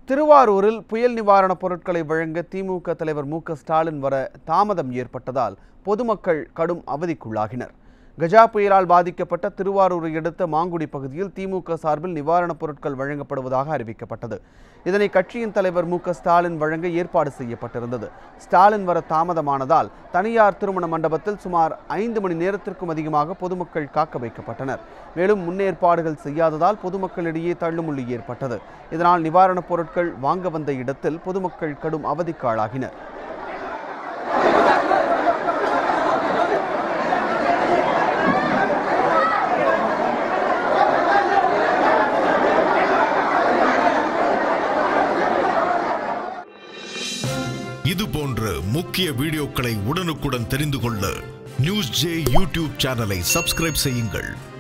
திருவாரூரில் புயல் நிவாரணப் பொருட்களை வழங்க திமுக தலைவர் மு க ஸ்டாலின் வர தாமதம் ஏற்பட்டதால் பொதுமக்கள் கடும் அவதிக்குள்ளாகினர் கஜா புயலால் பாதிக்கப்பட்ட திருவாரூரை அடுத்த மாங்குடி பகுதியில் திமுக சார்பில் நிவாரணப் பொருட்கள் வழங்கப்படுவதாக அறிவிக்கப்பட்டது இதனை கட்சியின் தலைவர் மு க ஸ்டாலின் வழங்க ஏற்பாடு செய்யப்பட்டிருந்தது ஸ்டாலின் வர தாமதமானதால் தனியார் திருமண மண்டபத்தில் சுமார் ஐந்து மணி நேரத்திற்கும் அதிகமாக பொதுமக்கள் காக்க வைக்கப்பட்டனர் மேலும் முன்னேற்பாடுகள் செய்யாததால் பொதுமக்களிடையே தள்ளுமுள்ளி ஏற்பட்டது இதனால் நிவாரணப் பொருட்கள் வாங்க வந்த இடத்தில் பொதுமக்கள் கடும் அவதிக்கு ஆளாகினர் இது போன்ற முக்கிய வீடியோக்களை உடனுக்குடன் தெரிந்து கொள்ள நியூஸ் ஜே யூடியூப் சேனலை சப்ஸ்கிரைப் செய்யுங்கள்